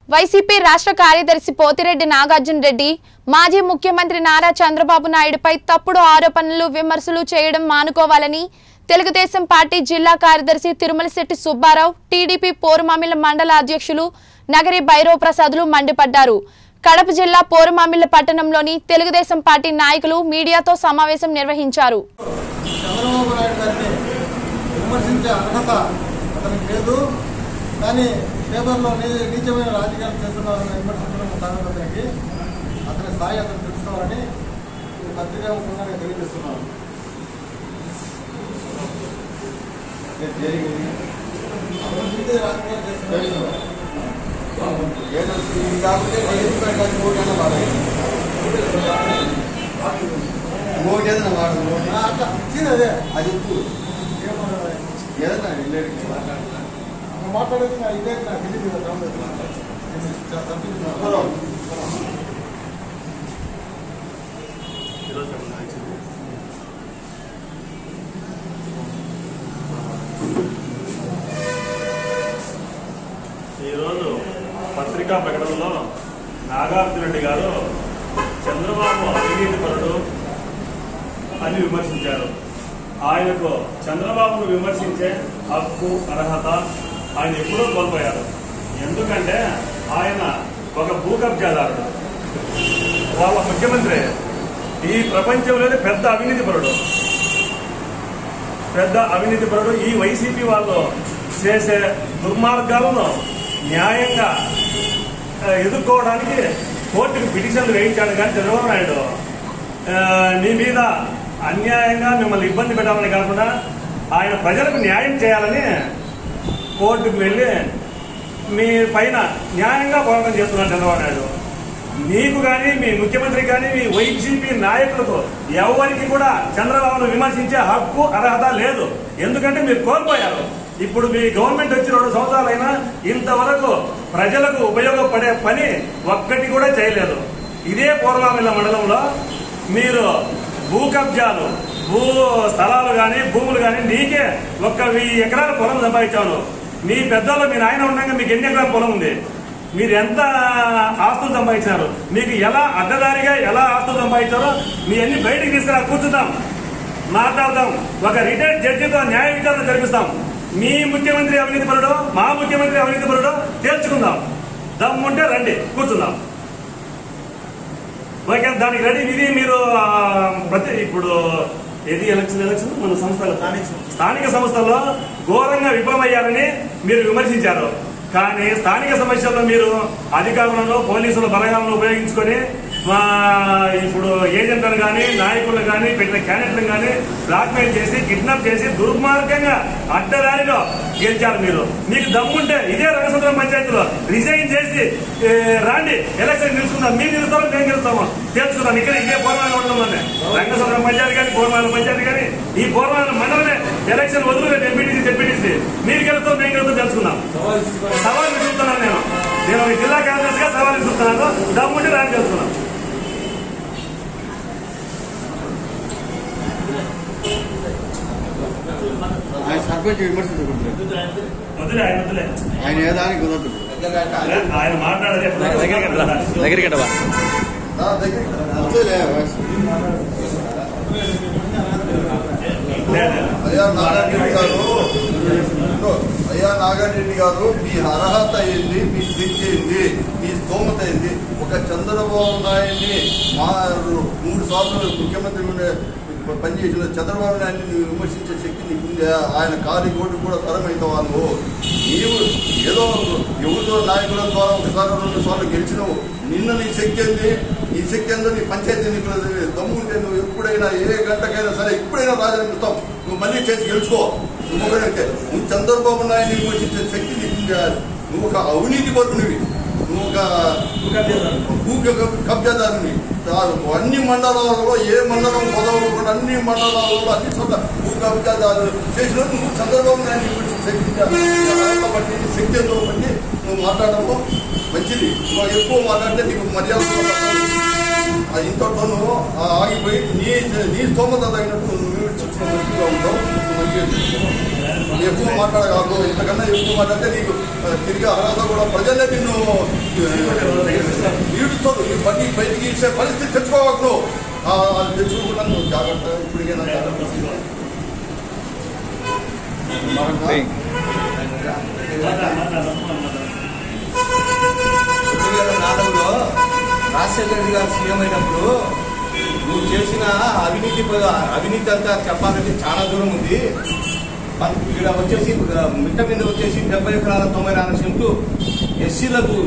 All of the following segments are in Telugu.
వైసీపీ రాష్ట్ర కార్యదర్శి పోతిరెడ్డి నాగార్జున రెడ్డి మాజీ ముఖ్యమంత్రి నారా చంద్రబాబు నాయుడుపై తప్పుడు ఆరోపణలు విమర్శలు చేయడం మానుకోవాలని తెలుగుదేశం పార్టీ జిల్లా కార్యదర్శి తిరుమలశెట్టి సుబ్బారావు టీడీపీ పోరుమామిళ్ల మండల అధ్యక్షులు నగరి భైరవ ప్రసాదులు మండిపడ్డారు కడప జిల్లా పోరుమామిళ్ల పట్టణంలోని తెలుగుదేశం పార్టీ నాయకులు మీడియాతో సమావేశం నిర్వహించారు చంద్రబాబు నాయుడు గారిని విమర్శించే అర్హత అతనికి లేదు కానీ పేపర్లో నీ- నీచమైన రాజకీయాలు చేస్తున్నారని విమర్శించడం కారణం అతనికి అతని స్థాయి అతను తెలుసుకోవాలని ఈ పత్రికా ముఖంగా తెలియజేస్తున్నాను అతను నీచ రాజకీయాలు చేస్తున్నారు ఇంకోటి ఏదైనా వాడు ఆ, అట్లా ఇచ్చింది అదే అది ఉప్పు ఏమన్నా ఏదైనా ఇల్లేడికి నువ్వు మాట్లాడేది నా ఇదే నాకు తెలియదు కదా రాముడు. నేను చాలా తప్పించుకున్నాను. ఈరోజు పత్రికా ప్రకటనలో నాగార్జున రెడ్డి గారు చంద్రబాబు అవినీతిపరుడు అని విమర్శించారు ఆయనకు చంద్రబాబును విమర్శించే హక్కు అర్హత ఆయన ఎప్పుడూ కోల్పోయారు ఎందుకంటే ఆయన ఒక భూ కబ్జాదారుడు వాళ్ళ ముఖ్యమంత్రి ఈ ప్రపంచంలోనే పెద్ద అవినీతిపరుడు పెద్ద అవినీతిపరుడు ఈ వైసీపీ వాళ్ళు చేసే దుర్మార్గాలను న్యాయంగా ఆ, ఎదుర్కోవడానికి కోర్టుకు పిటిషన్లు వేయించాడు కానీ చంద్రబాబు నాయుడు ఆ, నీ మీద అన్యాయంగా మిమ్మల్ని ఇబ్బంది పెట్టాలని కాకుండా ఆయన ప్రజలకు న్యాయం చేయాలని కోర్టుకు వెళ్ళి మీ పైన న్యాయంగా పోరాటం చేస్తున్నాడు చంద్రబాబు నాయుడు నీకు కానీ మీ ముఖ్యమంత్రి కానీ మీ వైసీపీ నాయకులకు ఎవరికి కూడా చంద్రబాబును విమర్శించే హక్కు అర్హత లేదు ఎందుకంటే మీరు కోల్పోయారు ఇప్పుడు మీ గవర్నమెంట్ వచ్చి రెండు సంవత్సరాలైనా ఇంతవరకు ప్రజలకు ఉపయోగపడే పని ఒక్కటి కూడా చేయలేదు ఇదే పూర్వామిల్ల మండలంలో మీరు భూ కబ్జాలు భూ స్థలాలు కానీ భూములు కానీ నీకే ఒక్క వెయ్యి ఎకరాల పొలం సంపాదించాను మీ పెద్దలు మీ నాయన ఉండగా మీకు ఎన్ని ఎకరాల పొలం ఉంది మీరు ఎంత ఆస్తులు సంపాదించారు మీకు ఎలా అడ్డదారిగా ఎలా ఆస్తులు సంపాదించారో మీ అన్ని బయటికి తీసుకురా కూర్చుందాం మాట్లాడదాం ఒక రిటైర్డ్ జడ్జితో న్యాయ విచారణ జరిపిస్తాం మీ ముఖ్యమంత్రి అవినీతి పరుడు మా ముఖ్యమంత్రి అవినీతి పరుడు తేల్చుకుందాం దమ్ముంటే రండి కూర్చుందాం ఓకే దానికి రెడీ ఇది మీరు ఆ, ప్రతి ఇప్పుడు ఏది ఎలక్షన్ ఎలక్షన్ మన సంస్థలు స్థానిక సంస్థల్లో ఘోరంగా విఫలమయ్యారని మీరు విమర్శించారు కానీ స్థానిక సమస్యల్లో మీరు అధికారులను పోలీసుల బలగాలను ఉపయోగించుకొని మా ఇప్పుడు ఏజెంట్లను కానీ నాయకులను కానీ పెట్టిన క్యాండిడేట్లను కానీ బ్లాక్మెయిల్ చేసి కిడ్నాప్ చేసి దుర్మార్గంగా అడ్డదారిలో గెలిచారు మీరు మీకు దమ్ముంటే ఇదే రంగసముద్రం పంచాయతీలో రిజైన్ చేసి ఏ, రాండి ఎలక్షన్ నిలుచుకుందాం మీరు నిలుస్తామో మేము గెలుస్తాము తెలుసుకుందాం ఇక్కడ ఇదే పూర్వాల మండలంలోనే రంగసముద్రం పంచాయతీ కానీ పూర్వాల పంచాయతీ కానీ ఈ పూర్వాల మండలమే ఎలక్షన్ వదిలేదు ఎంపీటీసీ డిప్యూటీసీ మీరు గెలుస్తాం మేము గెలుస్తాం తెలుసుకుందాం సవాల్ విసురుతున్నాను నేను నేను ఒక జిల్లా కార్యదర్శిగా సవాల్ విసురుతున్నాను దమ్ముంటే రాని తెలుసుకున్నాం ఆయన సర్పంచ్ విమర్శించకూడదు వదిలే ఆయన వదిలే ఆయన ఏదానికి కుదరదు ఆయన మాట్లాడదే దగ్గరికి రా నా దగ్గరికి రా. అంతేలే వయసు. లేదు అయ్యా నాగార్జున గారు ఇదిగో, అయ్యా నాగార్జున గారు మీ అర్హత ఏంది మీ స్థితి ఏంది మీ స్తోమత ఏంది ఒక చంద్రబాబు నాయుడిని మా మూడు సార్లు ముఖ్యమంత్రి ఉండే పనిచేసిన చంద్రబాబు నాయుడిని నువ్వు విమర్శించే శక్తి నీకుందే ఆయన కాలి కోటి కూడా తరమైతావా నువ్వు నీవు ఏదో ఎవరితో నాయకుల ద్వారా ఒకసారి రెండు సార్లు గెలిచినావు నిన్న నీ శక్తి ఏంది నీ శక్తి ఏందో నీ పంచాయతీ ఎన్నికల దమ్ముంటే నువ్వు ఎప్పుడైనా ఏ గంటకైనా సరే ఎప్పుడైనా రాజీనామిస్తావు నువ్వు మళ్ళీ చేసి గెలుచుకో ఇంకొకటంటే నువ్వు చంద్రబాబు నాయుడిని విమర్శించే శక్తి నీకు ఉంది. నువ్వు ఒక అవినీతి పరునివి నువ్వు ఒక భూ కబ్- కబ్జాదారుని తా- అన్ని మండలాలలో ఏ మండలం పదవకుండా అన్ని మండలాలలో అన్ని చోట్ల భూ కబ్జాదారు చేసిన నువ్వు చంద్రబాబు నాయుడు విమర్శించే శక్తి ఉంది. నీ అర్హత బట్టి నీ శక్తి ఎంతో బట్టి నువ్వు మాట్లాడము మంచిది నువ్వు ఎక్కువ మాట్లాడితే నీకు మర్యాద ఆ ఇంతటోను ఆ ఆగిపోయి నీ నీ స్తోమత తగినట్టు నువ్వు విమర్శించిన మంచిగా ఉంటావు నువ్వు మంచిగా చేసుకో. ఎక్కువ మాట్లాడగలవు ఇంతకన్నా ఎక్కువ మాట్లాడితే నీకు తిరిగి అర్హత కూడా ప్రజలే నిన్ను ఈడుస్తారు ఈ పని బయటికి ఇచ్చే పరిస్థితి తెచ్చుకోవద్దు ఆ, అది తెచ్చుకోకుండా నువ్వు జాగ్రత్త ఇప్పటికైనా జాగ్రత్త రెండు వేల నాలుగులో రాజశేఖర రెడ్డి గారు సీఎం అయినప్పుడు నువ్వు చేసిన అవినీతి అవినీతి అంతా చెప్పాలంటే చాలా దూరం ఉంది పన్- ఇక్కడ వచ్చేసి ఆ, మిట్ట మీద వచ్చేసి డెబ్బై ఎకరాల తొంభై నాలుగు సెంట్లు ఎస్సీలకు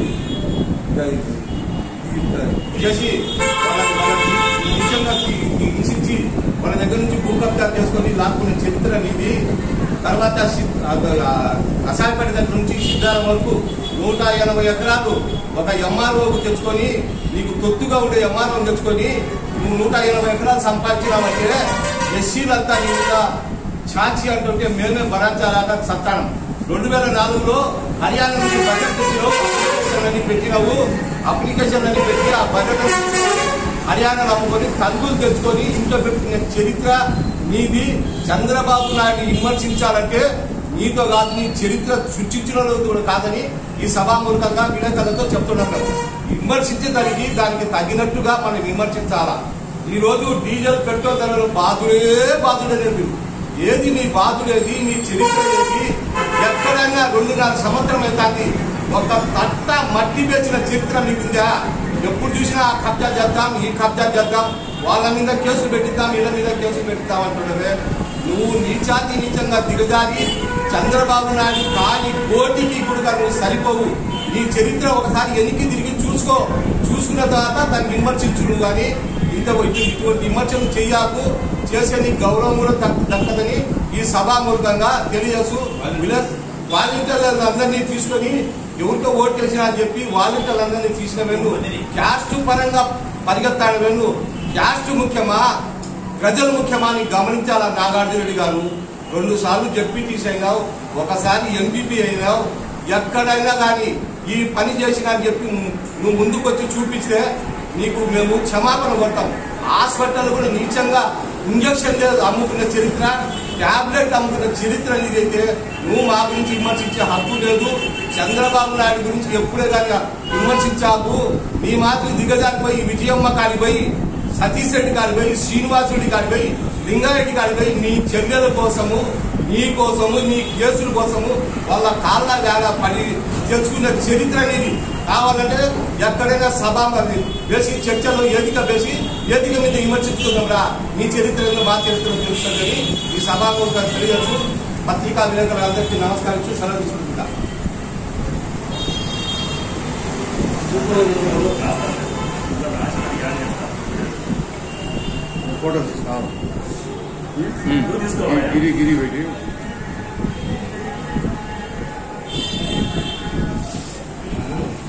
చేసి వాళ్ళని వాళ్ళకి నిజంగా తీ- తీ- హింసించి వాళ్ళ దగ్గర నుంచి భూ కబ్జా చేసుకొని లాక్కునే చరిత్ర నీది తర్వాత సి- ఆ, ఆ, అసాయపేట దగ్గర నుంచి సిద్ధారం వరకు నూట ఎనభై ఎకరాలు ఒక ఎంఆర్ఓకు తెచ్చుకొని నీకు తొత్తుగా ఉండే ఎంఆర్ఓ తెచ్చుకొని నువ్వు నూట ఎనభై ఎకరాలు సంపాదించినావంటే ఎస్సీలంతా నీ మీద ఛాన్సీ అంటుంటే మేమే భరించాలాగా సత్తానం రెండు వేల నాలుగులో హర్యానా నుంచి బడ్జెట్ తెచ్చినావు అప్లికేషన్ అని పెట్టినావు అప్లికేషన్ అని పెట్టి ఆ బడ్జెట్ హర్యానాలో అమ్ముకొని కందులు తెచ్చుకొని ఇంట్లో పెట్టిన చరిత్ర నీది చంద్రబాబు నాయుడు విమర్శించాలంటే నీతో కాదు నీ చరిత్ర సృష్టించిన కూడా కాదని ఈ సభామూలకంగా విలేకరులతో చెప్తున్నాం మేము. విమర్శించే దానికి దానికి తగినట్టుగా మనం విమర్శించాలా ఈ రోజు డీజిల్ పెట్రోల్ ధరలు బాధుడే బాధుడే లేదు ఏది మీ బాధుడేది మీ చరిత్ర ఏది ఎక్కడైనా రెండున్నర సంవత్సరం అవుతుంది ఒక తట్ట మట్టి వేసిన చరిత్ర మీకుందా ఎప్పుడు చూసినా ఆ కబ్జా చేద్దాం ఈ కబ్జా చేద్దాం వాళ్ళ మీద కేసులు పెట్టిద్దాం వీళ్ళ మీద కేసులు పెట్టిద్దాం అంటున్నవే నువ్వు నీచాతి నీచంగా దిగజారి చంద్రబాబు నాయుడు కాని కోటికి కూడా నువ్వు సరిపోవు నీ చరిత్ర ఒకసారి వెనక్కి తిరిగి చూసుకో చూసుకున్న తర్వాత దాన్ని విమర్శించు నువ్వు కానీ ఇంత ఇటు- ఇటువంటి విమర్శలు చెయ్యాకు చేసే నీ గౌరవం కూడా దక్- దక్కదని ఈ సభామూలకంగా తెలియజేసు వాలంటీర్లను అందరినీ తీసుకొని ఎవరితో ఓటు వేసినా అని చెప్పి వాలంటీర్లందరినీ తీసిన వెళ్ళు క్యాస్ట్ పరంగా పరిగెత్తాడు వెళ్ళు క్యాస్ట్ ముఖ్యమా ప్రజలు ముఖ్యమా అని గమనించాలా నాగార్జున రెడ్డి గారు రెండు సార్లు జడ్పీటీసీ అయినావు ఒకసారి ఎంపీపీ అయినావు ఎక్కడైనా కానీ ఈ పని చేసినా అని చెప్పి నువ్వు ముందుకు వచ్చి చూపిస్తే నీకు మేము క్షమాపణ కొడతాం హాస్పిటల్ కూడా నీచంగా ఇంజక్షన్ అమ్ముకున్న చరిత్ర టాబ్లెట్ అమ్ముకున్న చరిత్ర నీదైతే నువ్వు మా గురించి విమర్శించే హక్కు లేదు చంద్రబాబు నాయుడు గురించి ఎప్పుడే కానీ విమర్శించాకు నీ మాత్రం దిగజారిపోయి విజయమ్మ కాడిపోయి సతీష్ రెడ్డి కాడిపోయి శ్రీనివాస్ రెడ్డి కాడిపోయి లింగారెడ్డి కాడిపోయి నీ చర్యల కోసము నీ కోసము నీ కేసుల కోసము వాళ్ళ కాళ్ళ వేళ పడి తెచ్చుకున్న చరిత్ర అనేది కావాలంటే ఎక్కడైనా సభ మరి వేసి చర్చలో ఏదిక వేసి ఏదిక మీద విమర్శించుకుందాం రా నీ చరిత్ర ఏందో మా చరిత్ర తెలుస్తుందని ఈ సభాముఖంగా తెలియచ్చు పత్రికా విలేకరులందరికీ నమస్కరించు సెలవు తీసుకుంటా ఫోటో తీసుకోవాలి తీసుకోవాలి గిరి గిరి పెట్టి